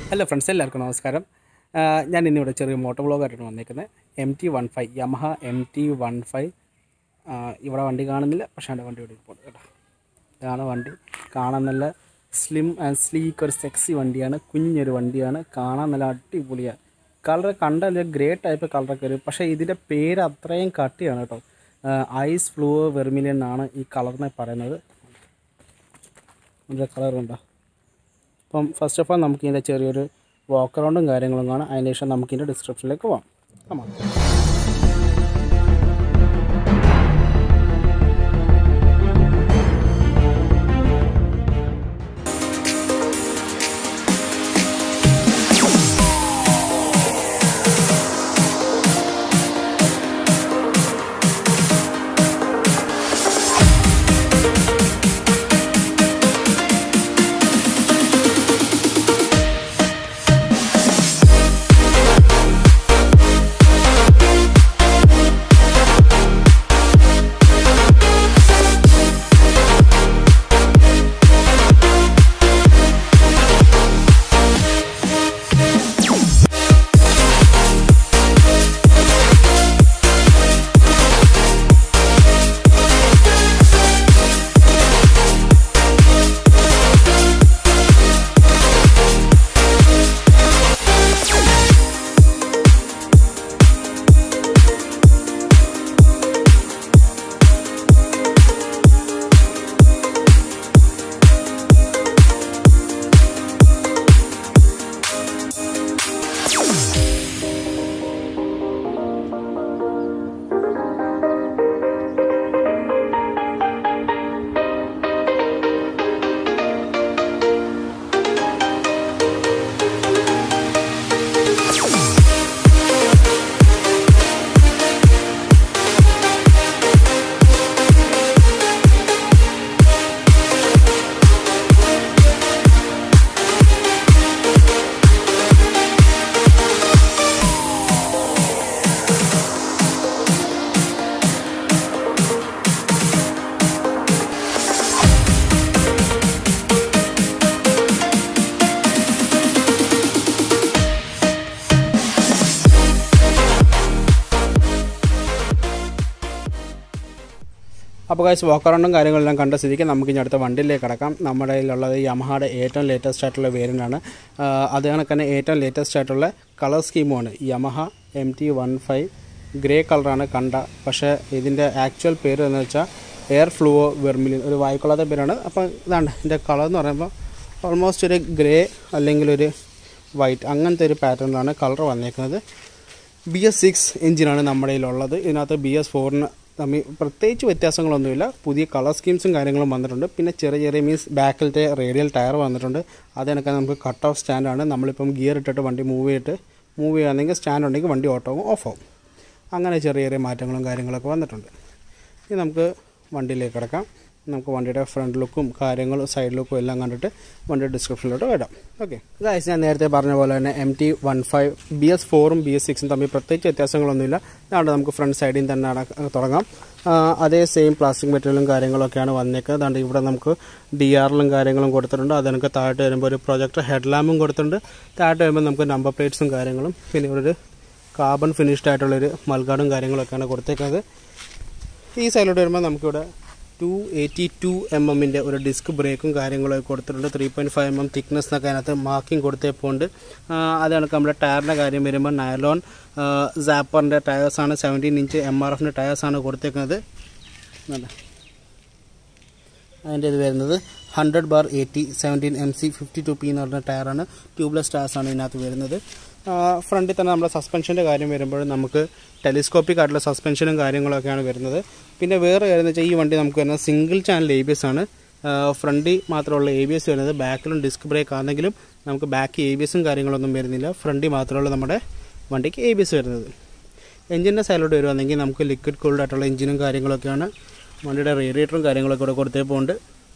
Hello friends എല്ലാവർക്കും നമസ്കാരം ആ, ഞാൻ ഇന്നിവിടെ ചെറിയ മോട്ടോ ബ്ലോഗായിട്ടാണ് വന്നേക്കുന്നത് M T one five Yamaha M T one five ഇവിടെ വണ്ടി കാണുന്നില്ല പക്ഷേ എൻ്റെ വണ്ടി ഇവിടെ ഇപ്പോൾ കേട്ടോ ഇതാണ് വണ്ടി കാണാൻ നല്ല സ്ലിം ആൻഡ് സ്ലീക്ക് ഒരു സെക്സി വണ്ടിയാണ് കുഞ്ഞൊരു വണ്ടിയാണ് കാണാൻ നല്ല അടിപൊളിയാണ് കളർ കണ്ടാൽ ഗ്രേ ടൈപ്പ് കളറൊക്കെ വരും പക്ഷേ ഇതിൻ്റെ പേര് അത്രയും കട്ടിയാണ് കേട്ടോ ഐസ് ഫ്ലൂ വെർമിലിയൻ എന്നാണ് ഈ കളറിനെ പറയുന്നത് ഇതിൻ്റെ കളർ ഉണ്ടോ അപ്പം ഫസ്റ്റ് ഓഫ് ഓൾ നമുക്ക് ഇതിൻ്റെ ചെറിയൊരു വാക്ക് അറൗണ്ടും കാര്യങ്ങളും കാണാം അതിന് ശേഷം നമുക്ക് ഇതിൻ്റെ ഡിസ്ക്രിപ്ഷനിലേക്ക് പോകാം ആമാം അപ്പോൾ കാശ് വാക്കറൗണ്ടും കാര്യങ്ങളെല്ലാം കണ്ട സ്ഥിതിക്ക് നമുക്ക് ഇനി അടുത്ത വണ്ടിയിലേക്ക് കിടക്കാം നമ്മുടെ കയ്യിലുള്ളത് യമഹയുടെ ഏറ്റവും ലേറ്റസ്റ്റ് ആയിട്ടുള്ള വേരിയൻ്റാണ് അത് കണക്ക് തന്നെ ഏറ്റവും ലേറ്റസ്റ്റ് ആയിട്ടുള്ള കളർ സ്കീമുമാണ് Yamaha M T one five grey കളറാണ് കണ്ട പക്ഷേ ഇതിൻ്റെ ആക്ച്വൽ പേര് എന്ന് വെച്ചാൽ എയർ ഫ്ലൂവോ വെർമിലിൻ ഒരു വായിക്കൊള്ളാത്ത പേരാണ് അപ്പോൾ ഇതാണ് ഇതിൻ്റെ കളർ എന്ന് പറയുമ്പോൾ ഓൾമോസ്റ്റ് ഒരു ഗ്രേ അല്ലെങ്കിൽ ഒരു വൈറ്റ് അങ്ങനത്തെ ഒരു പാറ്റേണിലാണ് കളർ വന്നേക്കുന്നത് ബി എസ് സിക്സ് എഞ്ചിനാണ് നമ്മുടെ കയ്യിലുള്ളത് ഇതിനകത്ത് ബി എസ് ഫോറിന് തമ്മിൽ പ്രത്യേകിച്ച് വ്യത്യാസങ്ങളൊന്നുമില്ല പുതിയ കളർ സ്കീംസും കാര്യങ്ങളും വന്നിട്ടുണ്ട് പിന്നെ ചെറിയ ചെറിയ മീൻസ് ബാക്കിലത്തെ റേഡിയൽ ടയർ വന്നിട്ടുണ്ട് അതിനൊക്കെ നമുക്ക് കട്ട് ഓഫ് സ്റ്റാൻഡാണ് നമ്മളിപ്പം ഗിയർ ഇട്ടിട്ട് വണ്ടി മൂവ് ചെയ്തിട്ട് മൂവ് ചെയ്യുകയാണെങ്കിൽ സ്റ്റാൻഡ് ഉണ്ടെങ്കിൽ വണ്ടി ഓട്ടോ ആവും ഓഫ് ആവും അങ്ങനെ ചെറിയ ചെറിയ മാറ്റങ്ങളും കാര്യങ്ങളൊക്കെ വന്നിട്ടുണ്ട് ഇനി നമുക്ക് വണ്ടിയിലേക്ക് കിടക്കാം നമുക്ക് വണ്ടിയുടെ ഫ്രണ്ട് ലുക്കും കാര്യങ്ങളും സൈഡ് ലുക്കും എല്ലാം കണ്ടിട്ട് വണ്ടിയുടെ ഡിസ്ക്രിപ്ഷനിലോട്ട് വിടാം ഓക്കെ ഗൈസ് ഞാൻ നേരത്തെ പറഞ്ഞ പോലെ തന്നെ M T one five B S ഫോറും ബി എസ് സിക്സും തമ്മിൽ പ്രത്യേകിച്ച് വ്യത്യാസങ്ങളൊന്നുമില്ല അതുകൊണ്ട് നമുക്ക് ഫ്രണ്ട് സൈഡിൽ തന്നെ നട- തുടങ്ങാം ആ, അതേ സെയിം പ്ലാസ്റ്റിക് മെറ്റീരിയലും കാര്യങ്ങളൊക്കെയാണ് വന്നേക്കുന്നത് അതുകൊണ്ട് ഇവിടെ നമുക്ക് ഡി ആറിലും കാര്യങ്ങളും കൊടുത്തിട്ടുണ്ട് അത് നമുക്ക് താഴോട്ട് വരുമ്പോൾ ഒരു പ്രൊജക്ടർ ഹെഡ് ലാമ്പും കൊടുത്തിട്ടുണ്ട് താഴോട്ട് വരുമ്പോൾ നമുക്ക് നമ്പർ പ്ലേറ്റ്സും കാര്യങ്ങളും പിന്നെ ഇവിടെ ഒരു കാർബൺ ഫിനിഷ്ഡ് ആയിട്ടുള്ളൊരു മൽഗാർഡും കാര്യങ്ങളൊക്കെയാണ് കൊടുത്തേക്കുന്നത് ഈ സൈഡിലോട്ട് വരുമ്പോൾ നമുക്കിവിടെ ടു എയ്റ്റി ടു എം എമ്മിൻ്റെ ഒരു ഡിസ്ക് ബ്രേക്കും കാര്യങ്ങളൊക്കെ കൊടുത്തിട്ടുണ്ട് three point five M M thickness എന്നൊക്കെ അതിനകത്ത് മാർക്കിംഗ് കൊടുത്തേപ്പോണ്ട് അത് കണക്ക് നമ്മുടെ ടയറിൻ്റെ കാര്യം വരുമ്പോൾ നയലോൺ സാപ്പറിൻ്റെ ടയേഴ്സാണ് സെവൻറ്റീൻ ഇഞ്ച് എം ആർ എഫിൻ്റെ ടയേഴ്സാണ് കൊടുത്തേക്കുന്നത് ഇതുണ്ട്. അതിൻ്റെ ഇത് വരുന്നത് hundred bar eighty seventeen M C fifty two P എന്ന് പറഞ്ഞ ടയറാണ് ട്യൂബ്ലെസ് ടയർസാണ് ഇതിനകത്ത് വരുന്നത് ഫ്രണ്ടിൽ തന്നെ നമ്മുടെ സസ്പെൻഷൻ്റെ കാര്യം വരുമ്പോൾ നമുക്ക് ടെലിസ്കോപ്പിക് ആയിട്ടുള്ള സസ്പെൻഷനും കാര്യങ്ങളൊക്കെയാണ് വരുന്നത് പിന്നെ വേറെ കാര്യം എന്ന് വെച്ചാൽ ഈ വണ്ടി നമുക്ക് വരുന്നത് single channel A B S ആണ് ഫ്രണ്ടിൽ മാത്രമുള്ള എ ബി എസ് വരുന്നത് ബാക്കിലും ഡിസ്ക് ബ്രേക്ക് ആണെങ്കിലും നമുക്ക് ബാക്ക് എ ബി എസും കാര്യങ്ങളൊന്നും വരുന്നില്ല ഫ്രണ്ടിൽ മാത്രമുള്ള നമ്മുടെ വണ്ടിക്ക് എ ബി എസ് വരുന്നത് എഞ്ചിൻ്റെ സൈഡിലോട്ട് വരുവാണെങ്കിൽ നമുക്ക് ലിക്വിഡ് കൂൾഡ് ആയിട്ടുള്ള എഞ്ചിനും കാര്യങ്ങളൊക്കെയാണ് വണ്ടിയുടെ റേഡിയേറ്ററും കാര്യങ്ങളൊക്കെ ഇവിടെ കൊടുത്തേ പോകുന്നുണ്ട്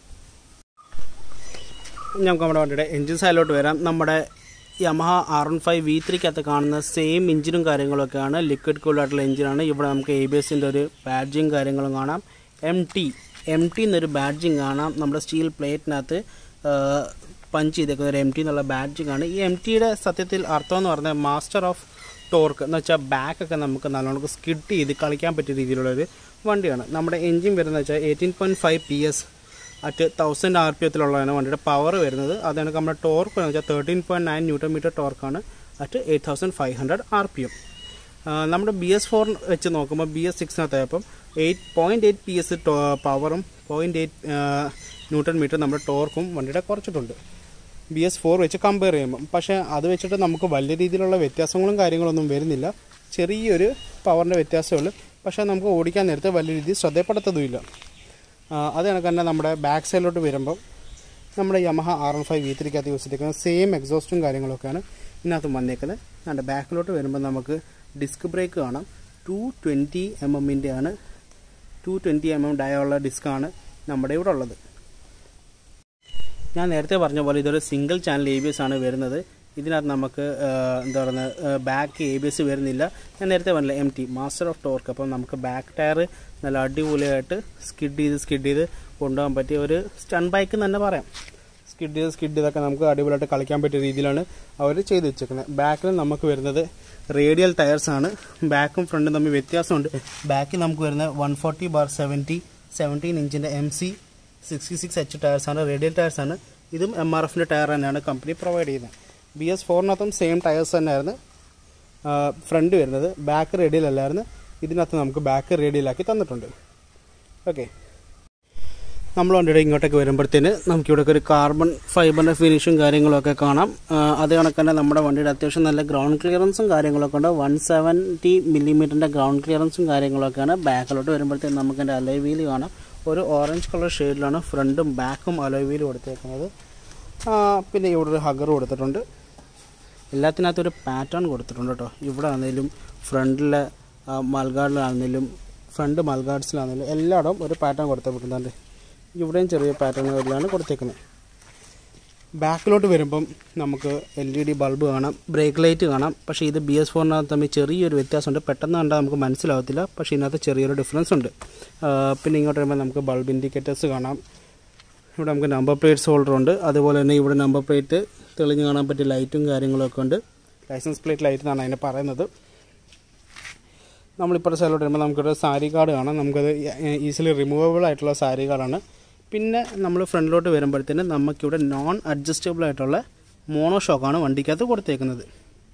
നമുക്ക് നമ്മുടെ വണ്ടിയുടെ എഞ്ചിൻ സൈഡിലോട്ട് വരാം നമ്മുടെ Yamaha R one five V ത്രീക്കകത്ത് കാണുന്ന സെയിം എഞ്ചിനും കാര്യങ്ങളൊക്കെയാണ് ലിക്വിഡ് കൂൾഡ് ആയിട്ടുള്ള എഞ്ചിനാണ് ഇവിടെ നമുക്ക് എ ബി എസിൻ്റെ ഒരു ബാഡ്ജിങ് കാര്യങ്ങളും കാണാം എം ടി എം ടി എന്നൊരു ബാഡ്ജിങ് കാണാം നമ്മുടെ സ്റ്റീൽ പ്ലേറ്റിനകത്ത് പഞ്ച് ചെയ്തേക്കുന്ന ഒരു എം ടി എന്നുള്ള ബാഡ്ജിങ്ങാണ് ഈ എം ടിയുടെ സത്യത്തിൽ അർത്ഥം എന്ന് പറഞ്ഞാൽ മാസ്റ്റർ ഓഫ് ടോർക്ക് എന്ന് വെച്ചാൽ ബാക്കൊക്കെ നമുക്ക് നല്ലോണം സ്കിഡ് ചെയ്ത് കളിക്കാൻ പറ്റിയ രീതിയിലുള്ളൊരു വണ്ടിയാണ് നമ്മുടെ എൻജിൻ വരുന്നത് വെച്ചാൽ eighteen point five P S at thousand R P എത്തിലുള്ളതാണ് വണ്ടിയുടെ പവർ വരുന്നത് അതാണ് നമ്മുടെ ടോർക്ക് എന്ന് വെച്ചാൽ thirteen point nine newton metre ടോർക്കാണ് at eight thousand five hundred R P M നമ്മുടെ ബി എസ് ഫോർ വെച്ച് നോക്കുമ്പോൾ ബി എസ് സിക്സിനകത്തായപ്പം eight point eight P S പവറും പോയിൻറ്റ് എയ്റ്റ് ന്യൂട്ടൺ മീറ്റർ നമ്മുടെ ടോർക്കും വണ്ടിയുടെ കുറച്ചിട്ടുണ്ട് ബി എസ് ഫോർ വെച്ച് കമ്പയർ ചെയ്യുമ്പം പക്ഷേ അത് വെച്ചിട്ട് നമുക്ക് വലിയ രീതിയിലുള്ള വ്യത്യാസങ്ങളും കാര്യങ്ങളൊന്നും വരുന്നില്ല ചെറിയൊരു പവറിൻ്റെ വ്യത്യാസമേ ഉള്ളൂ പക്ഷേ നമുക്ക് ഓടിക്കാൻ നേരത്തെ വലിയ രീതിയിൽ ശ്രദ്ധപ്പെടുത്തതുമില്ല അത് കണക്ക് തന്നെ നമ്മുടെ ബാക്ക് സൈഡിലോട്ട് വരുമ്പം നമ്മുടെ Yamaha R one five V ത്രീക്കകത്ത് യൂസ് ചെയ്തിരിക്കുന്ന സെയിം എക്സോസ്റ്റും കാര്യങ്ങളൊക്കെയാണ് ഇതിനകത്ത് വന്നേക്കുന്നത് നമ്മുടെ ബാക്കിലോട്ട് വരുമ്പോൾ നമുക്ക് ഡിസ്ക് ബ്രേക്ക് കാണാം ടു ട്വൻറ്റി എം എമ്മിൻ്റെ ആണ് ടു ട്വൻറ്റി എം എം ഡയുള്ള ഡിസ്ക്കാണ് നമ്മുടെ ഇവിടെ ഉള്ളത് ഞാൻ നേരത്തെ പറഞ്ഞ പോലെ ഇതൊരു single channel A B S ആണ് വരുന്നത് ഇതിനകത്ത് നമുക്ക് എന്താ പറയുന്നത് ബാക്ക് എ ബി എസ് വരുന്നില്ല ഞാൻ നേരത്തെ പറഞ്ഞില്ല M T master of torque അപ്പം നമുക്ക് ബാക്ക് ടയർ നല്ല അടിപൊളിയായിട്ട് സ്കിഡ് ചെയ്ത് സ്കിഡ് ചെയ്ത് കൊണ്ടുപോകാൻ പറ്റിയ ഒരു സ്റ്റൺ ബൈക്ക് എന്ന് തന്നെ പറയാം സ്കിഡ് ചെയ്ത് സ്കിഡ് ചെയ്തൊക്കെ നമുക്ക് അടിപൊളിയായിട്ട് കളിക്കാൻ പറ്റിയ രീതിയിലാണ് അവർ ചെയ്ത് വെച്ചേക്കുന്നത് ബാക്കിൽ നമുക്ക് വരുന്നത് റേഡിയൽ ടയർസ് ആണ് ബാക്കും ഫ്രണ്ടും തമ്മിൽ വ്യത്യാസമുണ്ട് ബാക്കിൽ നമുക്ക് വരുന്നത് one forty bar seventy seventeen ഇഞ്ചിൻ്റെ M C sixty six H ടയർസാണ് റേഡിയൽ ടയർസാണ് ഇതും എം ആർ എഫിൻ്റെ ടയർ തന്നെയാണ് കമ്പനി പ്രൊവൈഡ് ചെയ്യുന്നത് ബി എസ് ഫോറിനകത്തും സെയിം ടയേഴ്സ് തന്നെയായിരുന്നു ഫ്രണ്ട് വരുന്നത് ബാക്ക് റേഡിയൽ അല്ലായിരുന്നു ഇതിനകത്ത് നമുക്ക് ബാക്ക് റേഡിയലാക്കി തന്നിട്ടുണ്ട് ഓക്കെ നമ്മൾ വണ്ടിയുടെ ഇങ്ങോട്ടേക്ക് വരുമ്പോഴത്തേന് നമുക്കിവിടെ ഒരു കാർബൺ ഫൈബറിൻ്റെ ഫിനിഷും കാര്യങ്ങളൊക്കെ കാണാം അത് കണക്ക് തന്നെ നമ്മുടെ വണ്ടിയുടെ അത്യാവശ്യം നല്ല ഗ്രൗണ്ട് ക്ലിയറൻസും കാര്യങ്ങളൊക്കെ ഉണ്ട് വൺ സെവൻറ്റി മില്ലിമീറ്ററിൻ്റെ ഗ്രൗണ്ട് ക്ലിയറൻസും കാര്യങ്ങളൊക്കെയാണ് ബാക്കിലോട്ട് വരുമ്പോഴത്തേന് നമുക്ക് എൻ്റെ അലോയ് വീല് കാണാം ഒരു ഓറഞ്ച് കളർ ഷെയ്ഡിലാണ് ഫ്രണ്ടും ബാക്കും അലോയ് വീല് കൊടുത്തേക്കുന്നത് പിന്നെ ഇവിടെ ഒരു ഹഗർ കൊടുത്തിട്ടുണ്ട് എല്ലാത്തിനകത്തും ഒരു പാറ്റേൺ കൊടുത്തിട്ടുണ്ട് കേട്ടോ ഇവിടെ ആണെങ്കിലും ഫ്രണ്ടിലെ മൽഗാർഡിലാണെങ്കിലും ഫ്രണ്ട് മൽഗാർഡ്സിലാണെങ്കിലും എല്ലായിടവും ഒരു പാറ്റേൺ കൊടുത്തിട്ടുണ്ട് ഇവിടെയും ചെറിയ പാറ്റേണുകളിലാണ് കൊടുത്തേക്കുന്നത് ബാക്കിലോട്ട് വരുമ്പം നമുക്ക് എൽ ഇ ഡി ബൾബ് കാണാം ബ്രേക്ക് ലൈറ്റ് കാണാം പക്ഷേ ഇത് ബി എസ് ഫോറിനകത്ത് തമ്മിൽ ചെറിയൊരു വ്യത്യാസമുണ്ട് പെട്ടെന്ന് കണ്ടാൽ നമുക്ക് മനസ്സിലാവത്തില്ല പക്ഷേ ഇതിനകത്ത് ചെറിയൊരു ഡിഫറൻസ് ഉണ്ട് പിന്നെ ഇങ്ങോട്ട് വരുമ്പോൾ നമുക്ക് ബൾബ് ഇൻഡിക്കേറ്റേഴ്സ് കാണാം ഇവിടെ നമുക്ക് നമ്പർ പ്ലേറ്റ്സ് ഹോൾഡർ ഉണ്ട് അതുപോലെ തന്നെ ഇവിടെ നമ്പർ പ്ലേറ്റ് തെളിഞ്ഞ് കാണാൻ പറ്റിയ ലൈറ്റും കാര്യങ്ങളൊക്കെ ഉണ്ട് ലൈസൻസ് പ്ലേറ്റ് ലൈറ്റ് എന്നാണ് അതിനെ പറയുന്നത് നമ്മളിപ്പോൾ സൈഡിലോട്ട് വരുമ്പോൾ നമുക്കൊരു സാരി കാർഡ് കാണാം നമുക്കത് ഈസിലി റിമൂവബിൾ ആയിട്ടുള്ള സാരി കാർഡാണ് പിന്നെ നമ്മൾ ഫ്രണ്ടിലോട്ട് വരുമ്പോഴത്തേന് നമുക്കിവിടെ നോൺ അഡ്ജസ്റ്റബിൾ ആയിട്ടുള്ള മോണോ ഷോക്കാണ് വണ്ടിക്കകത്ത് കൊടുത്തേക്കുന്നത്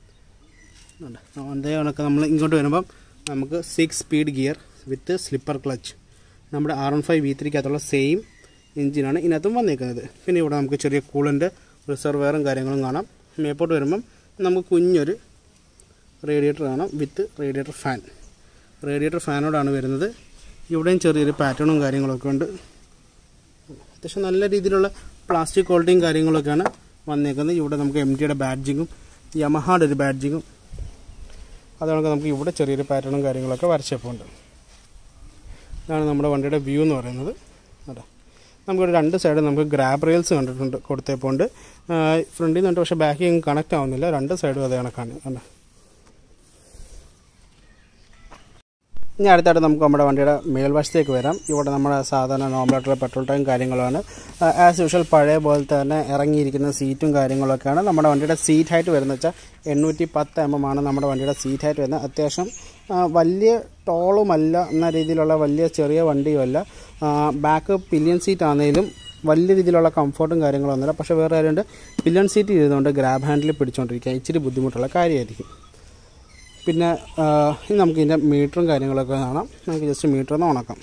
അതേ കണക്ക് നമ്മൾ ഇങ്ങോട്ട് വരുമ്പം നമുക്ക് six speed gear with slipper clutch നമ്മുടെ ആർ എൺ ഫൈവ് വി ത്രീക്കകത്തുള്ള സെയിം എഞ്ചിനാണ് ഇതിനകത്തും വന്നേക്കുന്നത് പിന്നെ ഇവിടെ നമുക്ക് ചെറിയ കൂളൻ്റെ റിസർവെയറും കാര്യങ്ങളും കാണാം മേപ്പോട്ട് വരുമ്പം നമുക്ക് കുഞ്ഞൊരു റേഡിയേറ്റർ കാണാം വിത്ത് റേഡിയേറ്റർ ഫാൻ റേഡിയേറ്റർ ഫാനോടാണ് വരുന്നത് ഇവിടെയും ചെറിയൊരു പാറ്റേണും കാര്യങ്ങളൊക്കെ ഉണ്ട് അത്യാവശ്യം നല്ല രീതിയിലുള്ള പ്ലാസ്റ്റിക് ക്വാളിറ്റിയും കാര്യങ്ങളൊക്കെയാണ് വന്നേക്കുന്നത് ഇവിടെ നമുക്ക് എം ടിയുടെ ബാഡ്ജിങ്ങും യമഹായുടെ ഒരു ബാഡ്ജിങ്ങും അതുകൊണ്ട് നമുക്ക് ഇവിടെ ചെറിയൊരു പാറ്റേണും കാര്യങ്ങളൊക്കെ വരച്ചേപ്പുണ്ട് ഇതാണ് നമ്മുടെ വണ്ടിയുടെ വ്യൂ എന്ന് പറയുന്നത് അതെ നമുക്കൊരു രണ്ട് സൈഡ് നമുക്ക് ഗ്രാബ് റെയിൽസ് കണ്ടിട്ടുണ്ട് കൊടുത്തേപ്പോണ്ട് ഫ്രണ്ടിൽ നിന്നുണ്ട് പക്ഷേ ബാക്കിൽ കണക്റ്റ് ആവുന്നില്ല രണ്ട് സൈഡും അതേ കണക്കാണ് അല്ലേ ഇനി അടുത്തായിട്ട് നമുക്ക് നമ്മുടെ വണ്ടിയുടെ മേൽവശത്തേക്ക് വരാം ഇവിടെ നമ്മുടെ സാധാരണ നോർമലായിട്ടുള്ള പെട്രോൾ ടാങ്ക് കാര്യങ്ങളാണ് ആസ് യൂഷ്വൽ പഴയ പോലത്തെ തന്നെ ഇറങ്ങിയിരിക്കുന്ന സീറ്റും കാര്യങ്ങളൊക്കെയാണ് നമ്മുടെ വണ്ടിയുടെ സീറ്റ് ഹൈറ്റ് വരുന്നത് വെച്ചാൽ എണ്ണൂറ്റി പത്ത് എം എം ആണ് നമ്മുടെ വണ്ടിയുടെ സീറ്റ് ഹൈറ്റ് വരുന്നത് അത്യാവശ്യം വലിയ ടോളുമല്ല എന്ന രീതിയിലുള്ള വലിയ ചെറിയ വണ്ടിയുമല്ല ബാക്ക് പില്യൻ സീറ്റ് ആണെങ്കിലും വലിയ രീതിയിലുള്ള കംഫർട്ടും കാര്യങ്ങളും ഒന്നുമില്ല പക്ഷേ വേറെ കാര്യമുണ്ട് പില്യൺ സീറ്റ് ചെയ്തുകൊണ്ട് ഗ്രാബ് ഹാൻഡിൽ പിടിച്ചുകൊണ്ടിരിക്കുക ഇച്ചിരി ബുദ്ധിമുട്ടുള്ള കാര്യമായിരിക്കും പിന്നെ ഇനി നമുക്ക് ഇതിൻ്റെ മീറ്ററും കാര്യങ്ങളൊക്കെ കാണാം നമുക്ക് ജസ്റ്റ് മീറ്റർ ഒന്ന് ഉണക്കാം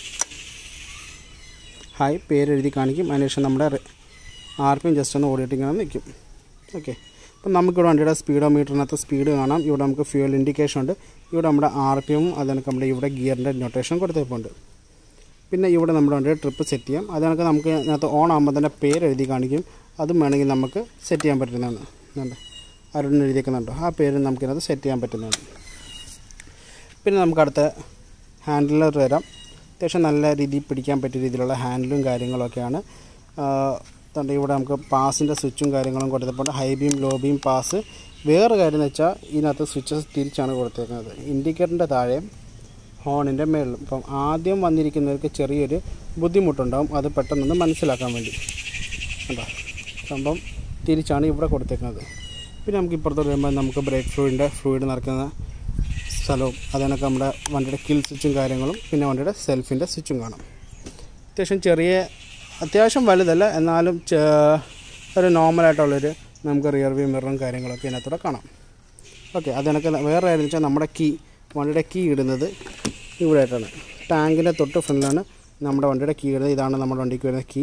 ഹായ് പേര് എഴുതി കാണിക്കും അതിനുശേഷം നമ്മുടെ ആർ പി എം ജസ്റ്റ് ഒന്ന് ഓടിയിട്ട് ഇങ്ങനെ നിൽക്കും ഓക്കെ അപ്പം നമുക്കിവിടെ വണ്ടിയുടെ സ്പീഡോ മീറ്ററിനകത്ത് സ്പീഡ് കാണാം ഇവിടെ നമുക്ക് ഫ്യൂൽ ഇൻഡിക്കേഷൻ ഉണ്ട് ഇവിടെ നമ്മുടെ ആർ പി എമ്മും അതിനൊക്കെ നമ്മുടെ ഇവിടെ ഗിയറിൻ്റെ നൊട്ടേഷൻ കൊടുത്തിട്ടുണ്ട് പിന്നെ ഇവിടെ നമ്മുടെ വണ്ടിയുടെ ട്രിപ്പ് സെറ്റ് ചെയ്യാം അതിനൊക്കെ നമുക്ക് ഇതിനകത്ത് ഓൺ ആകുമ്പോൾ തന്നെ പേര് എഴുതി കാണിക്കും അതും വേണമെങ്കിൽ നമുക്ക് സെറ്റ് ചെയ്യാൻ പറ്റുന്നതാണ് വേണ്ട അരുൺ എഴുതിയേക്കുന്നുണ്ടോ ആ പേര് നമുക്കിതിനകത്ത് സെറ്റ് ചെയ്യാൻ പറ്റുന്നതാണ് പിന്നെ നമുക്ക് അടുത്ത ഹാൻഡിലർ വരാം അത്യാവശ്യം നല്ല രീതിയിൽ പിടിക്കാൻ പറ്റിയ രീതിയിലുള്ള ഹാൻഡിലും കാര്യങ്ങളൊക്കെയാണ് തണ്ട് ഇവിടെ നമുക്ക് പാസിൻ്റെ സ്വിച്ചും കാര്യങ്ങളും കൊടുത്തപ്പോൾ high beam low beam pass വേറെ കാര്യം എന്ന് വെച്ചാൽ ഇതിനകത്ത് സ്വിച്ചസ് തിരിച്ചാണ് കൊടുത്തേക്കുന്നത് ഇൻഡിക്കേറ്ററിൻ്റെ താഴെയും ഹോണിൻ്റെ മേളിലും ഇപ്പം ആദ്യം വന്നിരിക്കുന്നവർക്ക് ചെറിയൊരു ബുദ്ധിമുട്ടുണ്ടാകും അത് പെട്ടെന്നൊന്ന് മനസ്സിലാക്കാൻ വേണ്ടി കണ്ടോ സംഭവം തിരിച്ചാണ് ഇവിടെ കൊടുത്തേക്കുന്നത് പിന്നെ നമുക്ക് ഇപ്പുറത്തോട്ട് വരുമ്പോൾ നമുക്ക് ബ്രേക്ക് ഫ്ലൂയിഡിൻ്റെ ഫ്ലൂയിഡ് നിറയ്ക്കുന്ന സ്ഥലവും അതിനൊക്കെ നമ്മുടെ വണ്ടിയുടെ കിൽ സ്വിച്ചും കാര്യങ്ങളും പിന്നെ വണ്ടിയുടെ സെൽഫിൻ്റെ സ്വിച്ചും കാണാം അത്യാവശ്യം ചെറിയ അത്യാവശ്യം വലുതല്ല എന്നാലും ചെ- ഒരു നോർമലായിട്ടുള്ളൊരു നമുക്ക് റിയർ വ്യൂ മിററും കാര്യങ്ങളൊക്കെ ഇതിനകത്തൂടെ കാണാം ഓക്കെ അതിനൊക്കെ വേറെ കാര്യം വെച്ചാൽ നമ്മുടെ കീ വണ്ടിയുടെ കീ ഇടുന്നത് ഇവിടെ ആയിട്ടാണ് ടാങ്കിൻ്റെ തൊട്ട് ഫ്രണ്ടിലാണ് നമ്മുടെ വണ്ടിയുടെ കീ ഇടുന്നത് ഇതാണ് നമ്മുടെ വണ്ടിക്ക് വരുന്ന കീ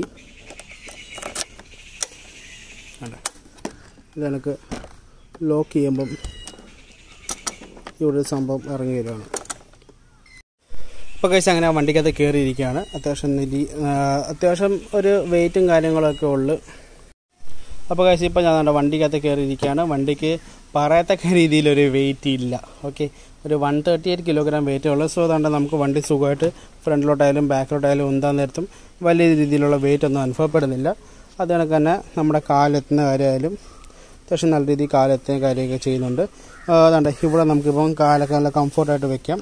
അല്ല ഇത് എനിക്ക് ലോക്ക് ചെയ്യുമ്പം ഇവിടെ ഒരു സംഭവം ഇറങ്ങി വരുവാണ് ഇപ്പോൾ കഴിച്ച് അങ്ങനെ ആ വണ്ടിക്കകത്ത് കയറിയിരിക്കുകയാണ് അത്യാവശ്യം നിധി ആ, അത്യാവശ്യം ഒരു വെയിറ്റും കാര്യങ്ങളൊക്കെ ഉള്ളു അപ്പോൾ കഴിച്ച് ഇപ്പോൾ ഞാൻ നമ്മുടെ വണ്ടിക്കകത്ത് കയറിയിരിക്കുകയാണ് വണ്ടിക്ക് പറയത്തക്ക രീതിയിലൊരു വെയിറ്റ് ഇല്ല ഓക്കെ ഒരു വൺ തേർട്ടി എയ്റ്റ് കിലോഗ്രാം വെയിറ്റേ ഉള്ളൂ സോ അതുകൊണ്ട് നമുക്ക് വണ്ടി സുഖമായിട്ട് ഫ്രണ്ടിലോട്ടായാലും ബാക്കിലോട്ടായാലും ഉന്താൻ നേരത്തും വലിയ രീതിയിലുള്ള വെയിറ്റ് ഒന്നും അനുഭവപ്പെടുന്നില്ല അത് കണക്ക് തന്നെ നമ്മുടെ കാലെത്തുന്ന കാര്യമായാലും അത്യാവശ്യം നല്ല രീതിയിൽ കാലെത്തുന്ന കാര്യമൊക്കെ ചെയ്യുന്നുണ്ട് ആ, അതുകൊണ്ട് ഇവിടെ നമുക്കിപ്പം കാലൊക്കെ നല്ല കംഫർട്ടായിട്ട് വെക്കാം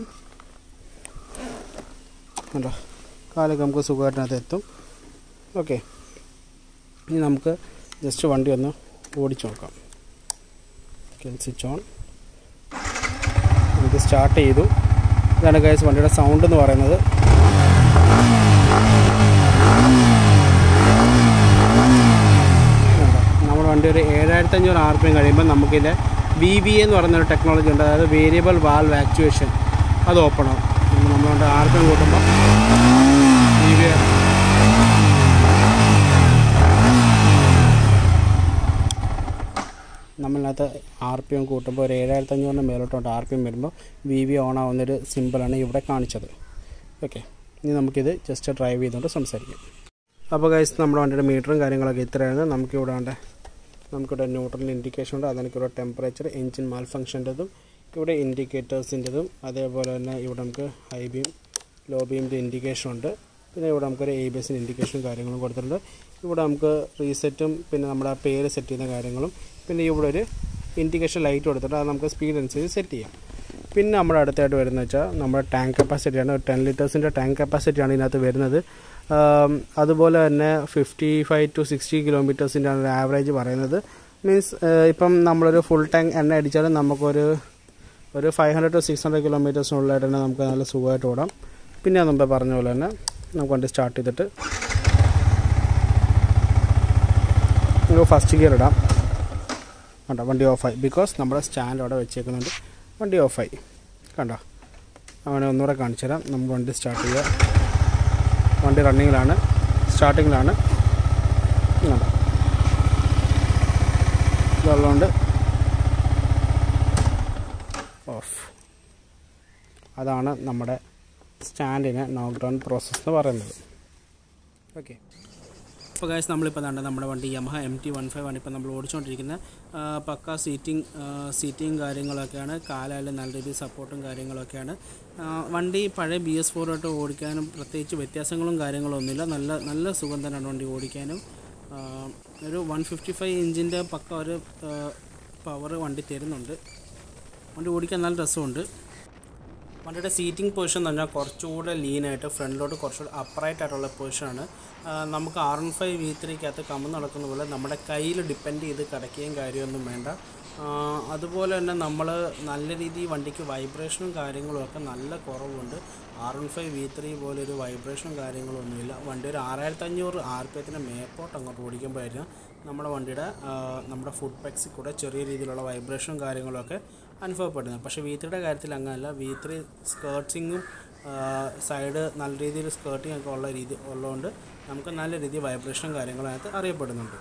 കണ്ടോ കാലൊക്കെ നമുക്ക് സുഖമായിട്ടിനകത്ത് എത്തും ഓക്കെ ഇനി നമുക്ക് ജസ്റ്റ് വണ്ടി ഒന്ന് ഓടിച്ചു നോക്കാം സ്വിച്ച് ഓൺ നമുക്ക് സ്റ്റാർട്ട് ചെയ്തു ഇതാണ് ഗൈസ് വണ്ടിയുടെ സൗണ്ട് എന്ന് പറയുന്നത് കണ്ടോ? നമ്മുടെ വണ്ടി ഒരു ഏഴായിരത്തി അഞ്ഞൂറ് ആർ പി എം കഴിയുമ്പോൾ നമുക്കിതിൽ വി ബി എന്ന് പറയുന്നൊരു ടെക്നോളജി ഉണ്ട് അതായത് വേരിയബിൾ വാൽവ് ആക്ച്വേഷൻ അത് ഓപ്പൺ ആവും നമ്മളുണ്ട് ആർ പി എം കൂട്ടുമ്പോൾ വി ബി നമ്മളിനകത്ത് ആർ പി എം കൂട്ടുമ്പോൾ ഒരു ഏഴായിരത്തി അഞ്ഞൂറിന് മേലോട്ടുണ്ട് ആർ പി എം വരുമ്പോൾ വി വി ഓൺ ആവുന്നൊരു സിമ്പിളാണ് ഇവിടെ കാണിച്ചത് ഓക്കെ ഇനി നമുക്കിത് ജസ്റ്റ് ഡ്രൈവ് ചെയ്തുകൊണ്ട് സംസാരിക്കാം അപ്പോൾ ഗൈസ് നമ്മുടെ വണ്ടിയുടെ മീറ്ററും കാര്യങ്ങളൊക്കെ ഇത്രയാണ് നമുക്കിവിടെ ഉണ്ട് നമുക്കിവിടെ ന്യൂട്രൽ ഇൻഡിക്കേഷൻ ഉണ്ട് അതിനൊക്കെ ടെമ്പറേച്ചർ എഞ്ചിൻ മാൽ ഫംഗ്ഷൻ്റെതും ഇവിടെ ഇൻഡിക്കേറ്റേഴ്സിൻ്റെതും അതേപോലെ തന്നെ ഇവിടെ നമുക്ക് ഹൈ ബീം ലോ ബീമിൻ്റെ ഇൻഡിക്കേഷൻ ഉണ്ട് പിന്നെ ഇവിടെ നമുക്കൊരു എ ബി എസിൻ്റെ ഇൻഡിക്കേഷനും കാര്യങ്ങളും കൊടുത്തിട്ടുണ്ട് ഇവിടെ നമുക്ക് റീസെറ്റും പിന്നെ നമ്മുടെ പേര് സെറ്റ് ചെയ്യുന്ന കാര്യങ്ങളും പിന്നെ ഇവിടെ ഒരു ഇൻഡിക്കേഷൻ ലൈറ്റ് കൊടുത്തിട്ട് അത് നമുക്ക് സ്പീഡ് അനുസരിച്ച് സെറ്റ് ചെയ്യാം പിന്നെ നമ്മുടെ അടുത്തായിട്ട് വരുന്നത് വെച്ചാൽ നമ്മുടെ ടാങ്ക് കപ്പാസിറ്റിയാണ് ഒരു ടെൻ ലിറ്റേഴ്സിൻ്റെ ടാങ്ക് കപ്പാസിറ്റിയാണ് ഇതിനകത്ത് വരുന്നത് ആം, അതുപോലെ തന്നെ ഫിഫ്റ്റി ഫൈവ് ടു സിക്സ്റ്റി കിലോമീറ്റേഴ്സിൻ്റെ ആണ് ഒരു ആവറേജ് പറയുന്നത് മീൻസ് ഇപ്പം നമ്മളൊരു ഫുൾ ടാങ്ക് എണ്ണ അടിച്ചാലും നമുക്കൊരു ഒരു five hundred to six hundred കിലോമീറ്റേഴ്സിനുള്ളിലായിട്ട് തന്നെ നമുക്ക് നല്ല സുഖമായിട്ട് ഓടാം പിന്നെ ഞാൻ മുമ്പേ പറഞ്ഞ പോലെ തന്നെ നമുക്ക് വണ്ടി സ്റ്റാർട്ട് ചെയ്തിട്ട് നമുക്ക് ഫസ്റ്റ് ഗിയർ ഇടാം കണ്ടോ വണ്ടി ഓഫായി ബിക്കോസ് നമ്മുടെ സ്റ്റാൻഡ് അവിടെ വെച്ചേക്കുന്നുണ്ട് വണ്ടി ഓഫായി കണ്ടോ അവനെ ഒന്നുകൂടെ കാണിച്ചു തരാം നമുക്ക് വണ്ടി സ്റ്റാർട്ട് ചെയ്യുക വണ്ടി റണ്ണിങ്ങിലാണ് സ്റ്റാർട്ടിങ്ങിലാണ് കണ്ടോ ഇതുള്ളതുകൊണ്ട് ഓഫ് അതാണ് നമ്മുടെ സ്റ്റാൻഡിന് നോക്ക് ഡൗൺ പ്രോസസ്സ് എന്ന് പറയുന്നത് ഓക്കെ അപ്പോൾ ഗൈസ് നമ്മളിപ്പോൾ കണ്ട നമ്മുടെ വണ്ടി Yamaha M T one five ആണ് ഇപ്പോൾ നമ്മൾ ഓടിച്ചുകൊണ്ടിരിക്കുന്ന ആ, പക്ക സീറ്റിംഗ് സീറ്റിംഗ് കാര്യങ്ങളൊക്കെയാണ് കാലായാലും നല്ല രീതിയിൽ സപ്പോർട്ടും കാര്യങ്ങളൊക്കെയാണ് ആ, വണ്ടി പഴയ ബി എസ് ഫോറായിട്ട് ഓടിക്കാനും പ്രത്യേകിച്ച് വ്യത്യാസങ്ങളും കാര്യങ്ങളും ഒന്നുമില്ല നല്ല നല്ല സുഖം തന്നെയാണ് വണ്ടി ഓടിക്കാനും ആ, ഒരു വൺ ഫിഫ്റ്റി ഫൈവ് ഇഞ്ചിൻ്റെ പക്ക ഒരു പവർ വണ്ടി തരുന്നുണ്ട് വണ്ടി ഓടിക്കാൻ നല്ല രസമുണ്ട് വണ്ടിയുടെ സീറ്റിംഗ് പൊസിഷൻ എന്ന് പറഞ്ഞാൽ കുറച്ചുകൂടെ ലീനായിട്ട് ഫ്രണ്ടിലോട്ട് കുറച്ചുകൂടെ അപ്രൈറ്റ് ആയിട്ടുള്ള പൊസിഷനാണ് നമുക്ക് ആർ എൻ ഫൈവ് വി ത്രീക്കകത്ത് കമ്മന്ന് നടക്കുന്ന പോലെ നമ്മുടെ കയ്യിൽ ഡിപ്പെൻഡ് ചെയ്ത് കിടക്കുകയും കാര്യമൊന്നും വേണ്ട ആ, അതുപോലെ തന്നെ നമ്മൾ നല്ല രീതിയിൽ വണ്ടിക്ക് വൈബ്രേഷനും കാര്യങ്ങളും ഒക്കെ നല്ല കുറവുണ്ട് R one five V three പോലെ ഒരു വൈബ്രേഷനും കാര്യങ്ങളും ഒന്നുമില്ല വണ്ടി ഒരു ആറായിരത്തി അഞ്ഞൂറ് ആർ പി എത്തിന് മേപ്പോട്ട് അങ്ങോട്ട് ഓടിക്കുമ്പോഴായിരുന്നു നമ്മുടെ വണ്ടിയുടെ ആ, നമ്മുടെ ഫുഡ് പെക്സിൽ കൂടെ ചെറിയ രീതിയിലുള്ള വൈബ്രേഷനും കാര്യങ്ങളൊക്കെ അനുഭവപ്പെടുന്നത് പക്ഷേ വി ത്രീയുടെ കാര്യത്തിൽ അങ്ങനെയല്ല വി ത്രീ സ്കേർട്സിങ്ങും സൈഡ് നല്ല രീതിയിൽ സ്കേർട്ടിങ് ഒക്കെ ഉള്ള രീതി ഉള്ളതുകൊണ്ട് നമുക്ക് നല്ല രീതിയിൽ വൈബ്രേഷനും കാര്യങ്ങളും അതിനകത്ത് അറിയപ്പെടുന്നുണ്ട്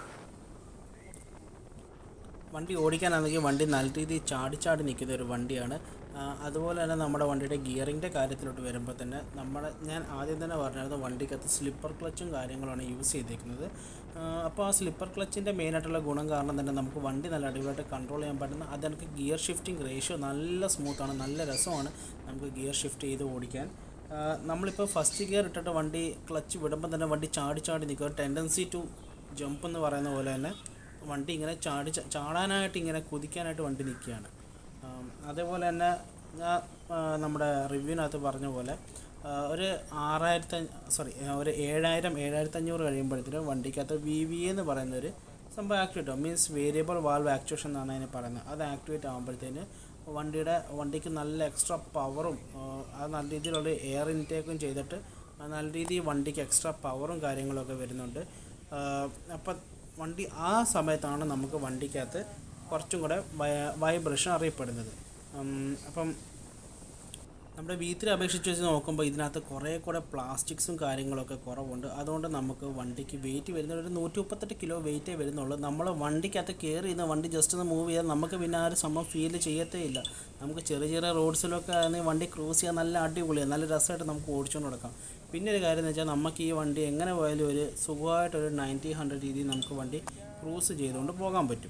വണ്ടി ഓടിക്കാനാണെങ്കിൽ വണ്ടി നല്ല രീതിയിൽ ചാടി ചാടി നിൽക്കുന്ന ഒരു വണ്ടിയാണ് ആ, അതുപോലെ തന്നെ നമ്മുടെ വണ്ടിയുടെ ഗിയറിങ്ങിൻ്റെ കാര്യത്തിലോട്ട് വരുമ്പോൾ തന്നെ നമ്മുടെ ഞാൻ ആദ്യം തന്നെ പറഞ്ഞായിരുന്നു വണ്ടിക്കകത്ത് സ്ലിപ്പർ ക്ലച്ചും കാര്യങ്ങളുമാണ് യൂസ് ചെയ്തേക്കുന്നത് ആ, അപ്പോൾ ആ സ്ലിപ്പർ ക്ലച്ചിൻ്റെ മെയിനായിട്ടുള്ള ഗുണം കാരണം തന്നെ നമുക്ക് വണ്ടി നല്ല അടിപൊളിയായിട്ട് കൺട്രോൾ ചെയ്യാൻ പറ്റുന്ന അത് എനിക്ക് ഗിയർ ഷിഫ്റ്റിംഗ് റേഷ്യോ നല്ല സ്മൂത്താണ് നല്ല രസമാണ് നമുക്ക് ഗിയർ ഷിഫ്റ്റ് ചെയ്ത് ഓടിക്കാൻ ആ, നമ്മളിപ്പോൾ ഫസ്റ്റ് ഗിയർ ഇട്ടിട്ട് വണ്ടി ക്ലച്ച് വിടുമ്പോൾ തന്നെ വണ്ടി ചാടി ചാടി നിൽക്കുക ടെൻഡൻസി ടു ജമ്പ് എന്ന് പറയുന്ന പോലെ തന്നെ വണ്ടി ഇങ്ങനെ ചാടി ച- ചാടാനായിട്ട് ഇങ്ങനെ കുതിക്കാനായിട്ട് വണ്ടി നിൽക്കുകയാണ് ആം, അതേപോലെ തന്നെ ഞാൻ ആ, നമ്മുടെ റിവ്യൂവിനകത്ത് പറഞ്ഞ പോലെ ആ, ഒരു ആറായിരത്തി സോറി ഒരു ഏഴായിരം ഏഴായിരത്തി അഞ്ഞൂറ് കഴിയുമ്പോഴത്തേനും വണ്ടിക്കകത്ത് വി വി എന്ന് പറയുന്ന ഒരു സംഭവം ആക്ടിവേറ്റ് ആവും മീൻസ് വേരിയബിൾ വാൽവ് ആക്ച്വേഷൻ എന്നാണ് അതിനെ പറയുന്നത് അത് ആക്ടിവേറ്റ് ആകുമ്പോഴത്തേന് വണ്ടിയുടെ വണ്ടിക്ക് നല്ല എക്സ്ട്രാ പവറും അത് നല്ല രീതിയിലുള്ള എയർ ഇൻടേക്കും ചെയ്തിട്ട് അത് നല്ല രീതിയിൽ വണ്ടിക്ക് എക്സ്ട്രാ പവറും കാര്യങ്ങളൊക്കെ വരുന്നുണ്ട് അപ്പം വണ്ടി ആ സമയത്താണ് നമുക്ക് വണ്ടിക്കകത്ത് കുറച്ചും കൂടെ വൈബ്രേഷൻ അറിയപ്പെടുന്നത് ഉം, അപ്പം നമ്മുടെ വീട്ടിൽ അപേക്ഷിച്ച് വെച്ച് നോക്കുമ്പോൾ ഇതിനകത്ത് കുറേ കൂടെ പ്ലാസ്റ്റിക്സും കാര്യങ്ങളൊക്കെ കുറവുണ്ട് അതുകൊണ്ട് നമുക്ക് വണ്ടിക്ക് വെയിറ്റ് വരുന്നത് ഒരു നൂറ്റി മുപ്പത്തെട്ട് കിലോ വെയിറ്റേ വരുന്നുള്ളൂ നമ്മൾ വണ്ടിക്കകത്ത് കയറി ഇന്ന് വണ്ടി ജസ്റ്റ് ഒന്ന് മൂവ് ചെയ്താൽ നമുക്ക് പിന്നെ ആ ഒരു സംഭവം ഫീൽ ചെയ്യത്തേ ഇല്ല നമുക്ക് ചെറിയ ചെറിയ റോഡ്സിലൊക്കെ ആണെങ്കിൽ വണ്ടി ക്രൂസ് ചെയ്യാൻ നല്ല അടിപൊളിയാണ് നല്ല രസമായിട്ട് നമുക്ക് ഓടിച്ചുകൊണ്ട് നടക്കാം പിന്നെ ഒരു കാര്യം എന്ന് വെച്ചാൽ നമുക്ക് ഈ വണ്ടി എങ്ങനെ പോയാലും ഒരു സുഖമായിട്ടൊരു നയൻറ്റി ഹൺഡ്രഡ് രീതിയിൽ നമുക്ക് വണ്ടി ക്രൂസ് ചെയ്തുകൊണ്ട് പോകാൻ പറ്റും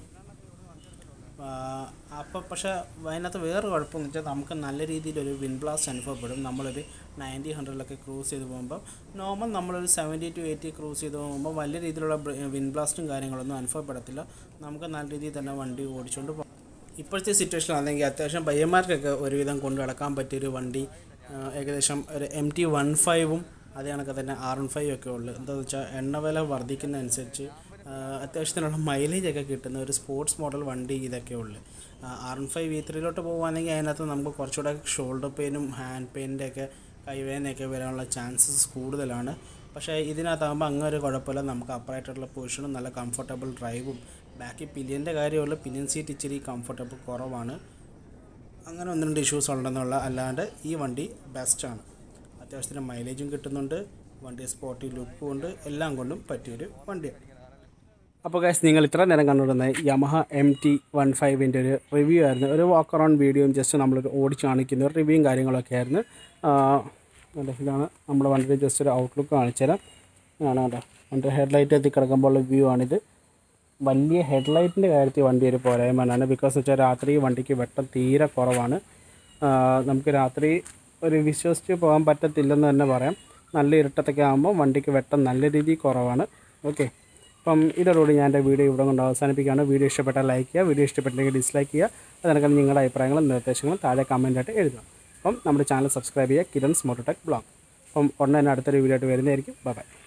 അപ്പോൾ പക്ഷേ അതിനകത്ത് വേറെ കുഴപ്പമെന്ന് വെച്ചാൽ നമുക്ക് നല്ല രീതിയിലൊരു വിൻ ബ്ലാസ്റ്റ് അനുഭവപ്പെടും നമ്മളൊരു നയൻറ്റി ഹൺഡ്രഡിലൊക്കെ ക്രൂസ് ചെയ്ത് പോകുമ്പോൾ നോർമൽ നമ്മളൊരു സെവൻറ്റി ടു എയ്റ്റി ക്രൂസ് ചെയ്ത് പോകുമ്പോൾ വലിയ രീതിയിലുള്ള വിൻ ബ്ലാസ്റ്റും കാര്യങ്ങളൊന്നും അനുഭവപ്പെടത്തില്ല നമുക്ക് നല്ല രീതിയിൽ തന്നെ വണ്ടി ഓടിച്ചുകൊണ്ട് പോകാം ഇപ്പോഴത്തെ സിറ്റുവേഷനിലാണെങ്കിൽ അത്യാവശ്യം പയ്യന്മാർക്കൊക്കെ ഒരുവിധം കൊണ്ടു നടക്കാൻ പറ്റിയൊരു വണ്ടി ആ, ഏകദേശം ഒരു എം ടി വൺ ഫൈവും അതേ കണക്ക് തന്നെ ആർ എൺ ഫൈവ് ഒക്കെ ഉള്ളു എന്താണെന്ന് വെച്ചാൽ എണ്ണവില വർദ്ധിക്കുന്നതനുസരിച്ച് ആ, അത്യാവശ്യത്തിനുള്ള മൈലേജ് ഒക്കെ കിട്ടുന്ന ഒരു സ്പോർട്സ് മോഡൽ വണ്ടി ഇതൊക്കെ ഉള്ളു ആർ എൺ ഫൈവ് വി ത്രീയിലോട്ട് പോകുവാണെങ്കിൽ അതിനകത്ത് നമുക്ക് കുറച്ചുകൂടെ ഷോൾഡർ പെയിനും ഹാൻഡ് പെയിൻ്റെ ഒക്കെ കൈവേദനയൊക്കെ വരാനുള്ള ചാൻസസ് കൂടുതലാണ് പക്ഷേ ഇതിനകത്താകുമ്പോൾ അങ്ങനെ ഒരു കുഴപ്പമില്ല നമുക്ക് അപ്പറായിട്ടുള്ള പൊസിഷനും നല്ല കംഫർട്ടബിൾ ഡ്രൈവും ബാക്കി പിലിയൻ്റെ കാര്യമുള്ള പിലിയൻ സീറ്റ് ഇച്ചിരി കംഫർട്ടബിൾ കുറവാണ് അങ്ങനെ ഒന്ന് രണ്ട് ഇഷ്യൂസ് ഉണ്ടെന്നുള്ള അല്ലാണ്ട് ഈ വണ്ടി ബെസ്റ്റാണ് അത്യാവശ്യത്തിന് മൈലേജും കിട്ടുന്നുണ്ട് വണ്ടി സ്പോർട്ടി ലുക്കും ഉണ്ട് എല്ലാം കൊണ്ടും പറ്റിയൊരു വണ്ടിയാണ് അപ്പോൾ ഗൈസ് നിങ്ങൾ ഇത്ര നേരം കണ്ടുകൊണ്ടിരുന്ന യമഹ എം ടി വൺ ഫൈവിൻ്റെ ഒരു റിവ്യൂ ആയിരുന്നു ഒരു വാക്ക് അറൗണ്ട് വീഡിയോയും ജസ്റ്റ് നമ്മളൊരു ഓടിച്ച് കാണിക്കുന്ന ഒരു റിവ്യൂയും കാര്യങ്ങളൊക്കെ ആയിരുന്നു ആ, കണ്ടോ, ഇതാണ് നമ്മുടെ വണ്ടിയുടെ ജസ്റ്റ് ഒരു ഔട്ട്ലുക്ക് കാണിച്ചു തരാം ആണ് കേട്ടോ വണ്ടി ഹെഡ്ലൈറ്റ് എത്തി കിടക്കുമ്പോൾ വ്യൂ ആണിത് വലിയ ഹെഡ്ലൈറ്റിൻ്റെ കാര്യത്തിൽ വണ്ടി ഒരു പോരായ്മയാണ് ബിക്കോസ് വെച്ചാൽ രാത്രി വണ്ടിക്ക് വെട്ടം തീരെ കുറവാണ് ആ, നമുക്ക് രാത്രി ഒരു വിശ്വസിച്ച് പോകാൻ പറ്റത്തില്ലെന്ന് തന്നെ പറയാം നല്ല ഇരുട്ടത്തൊക്കെ ആകുമ്പോൾ വണ്ടിക്ക് വെട്ടം നല്ല രീതിയിൽ കുറവാണ് ഓക്കെ അപ്പം ഇതോടുകൂടി ഞാൻ എൻ്റെ വീഡിയോ ഇവിടെ കൊണ്ട് അവസാനിപ്പിക്കുകയാണ് വീഡിയോ ഇഷ്ടപ്പെട്ടാൽ ലൈക്ക് ചെയ്യുക വീഡിയോ ഇഷ്ടപ്പെട്ടെങ്കിൽ ഡിസ്ലൈക്ക് ചെയ്യുക അതിനൊക്കെ നിങ്ങളുടെ അഭിപ്രായങ്ങളും നിർദ്ദേശങ്ങളും താഴെ കമൻറ്റായിട്ട് എഴുതുക അപ്പം നമ്മുടെ ചാനൽ സബ്സ്ക്രൈബ് ചെയ്യുക കിരൺസ് മോട്ടോടെക് ബ്ലോഗ് അപ്പം ഉടനെ തന്നെ അടുത്തൊരു വീഡിയോ ആയിട്ട് വരുന്നതായിരിക്കും ബൈ